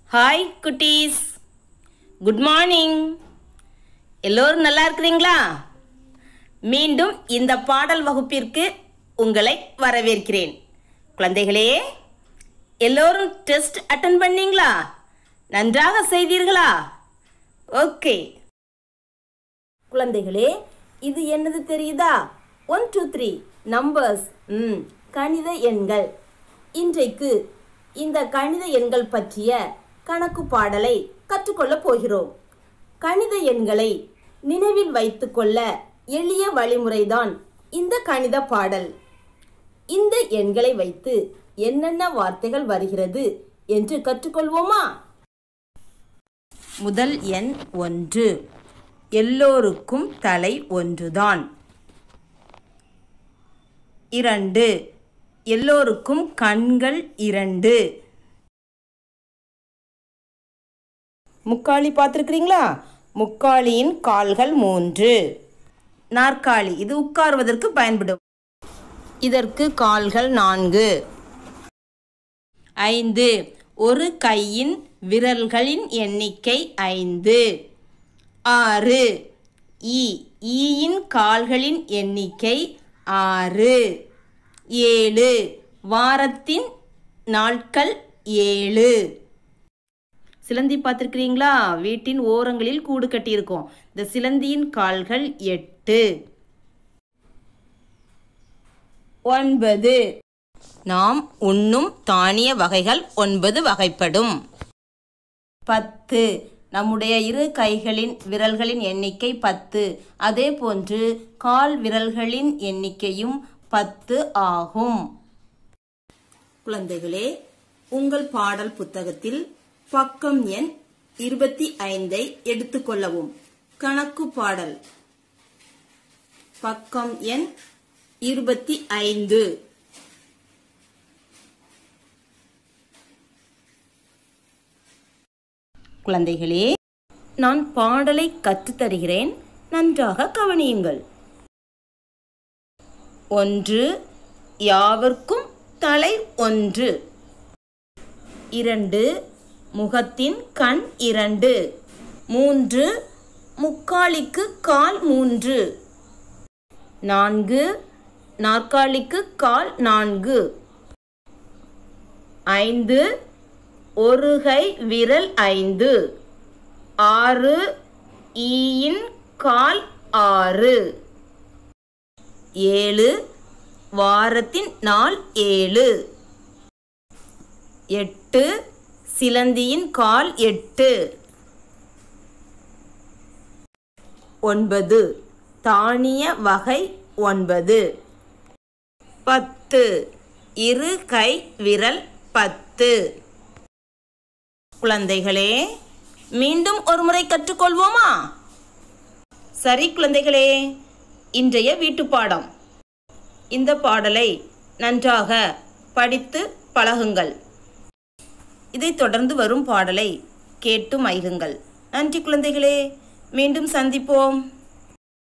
hi குட்டீஸ் good morning எல்லோரும் நல்லா இருக்கிறீங்களா மீண்டும் இந்த பாடல் வகுப்பிற்கு உங்களை வரவேற்கிறேன் குழந்தைகளே எல்லோரும் டெஸ்ட் அட்டன் பண்ணீங்களா நன்றாக செய்தீர்களா ஓகே குழந்தைகளே இது என்னது தெரியுதா ஒன் டூ த்ரீ நம்பர்ஸ் ம் கணித எண்கள் இன்றைக்கு இந்த கணித எண்கள் பற்றிய கணக்கு பாடலை கற்றுக்கொள்ளப் போகிறோம் கணித எண்களை நினைவில் வைத்துக்கொள்ள எளிய வழிமுறைதான் இந்த கணித பாடல் இந்த எண்களை வைத்து என்னென்ன வார்த்தைகள் வருகிறது என்று கற்றுக்கொள்வோமா முதல் எண் ஒன்று எல்லோருக்கும் தலை ஒன்றுதான் இரண்டு எல்லோருக்கும் கண்கள் இரண்டு முக்காலி பார்த்துருக்கிறீங்களா முக்காலியின் கால்கள் மூன்று நாற்காலி இது உட்காருவதற்கு பயன்படும் இதற்கு கால்கள் நான்கு ஐந்து ஒரு கையின் விரல்களின் எண்ணிக்கை ஐந்து ஆறு ஈ ஈயின் கால்களின் எண்ணிக்கை ஆறு ஏழு வாரத்தின் நாட்கள் ஏழு சிலந்தி பார்த்துருக்கிறீங்களா வீட்டின் ஓரங்களில் கூடு கட்டியிருக்கோம் இந்த சிலந்தியின் கால்கள் எட்டு ஒன்பது நாம் உண்ணும் தானிய வகைகள் ஒன்பது வகைப்படும் பத்து நம்முடைய இரு கைகளின் விரல்களின் எண்ணிக்கை பத்து அதே போன்று கால் விரல்களின் எண்ணிக்கையும் பத்து ஆகும் குழந்தைகளே உங்கள் பாடல் புத்தகத்தில் பக்கம் எண் இருபத்தி ஐந்தை எடுத்துக்கொள்ளவும் கணக்கு பாடல் பக்கம் எண் இருபத்தி ஐந்து குழந்தைகளே நான் பாடலை கற்றுத்தருகிறேன் நன்றாக கவனியுங்கள் ஒன்று யாவர்க்கும் தலை ஒன்று இரண்டு முகத்தின் கண் இரண்டு மூன்று முக்காலிக்கு கால் மூன்று நான்கு நாற்காலிக்கு கால் நான்கு ஐந்து ஒரு கை விரல் ஐந்து ஆறு ஈயின் கால் ஆறு ஏழு வாரத்தின் நாள் ஏழு எட்டு சிலந்தியின் கால் எட்டு ஒன்பது தானிய வகை ஒன்பது பத்து இரு கை விரல் பத்து குழந்தைகளே மீண்டும் ஒரு முறை கற்றுக்கொள்வோமா சரி குழந்தைகளே இன்றைய வீட்டுப்பாடம் இந்த பாடலை நன்றாக படித்து பழகுங்கள் இதைத் தொடர்ந்து வரும் பாடலை கேட்டு மகிழுங்கள் நன்றி குழந்தைகளே மீண்டும் சந்திப்போம்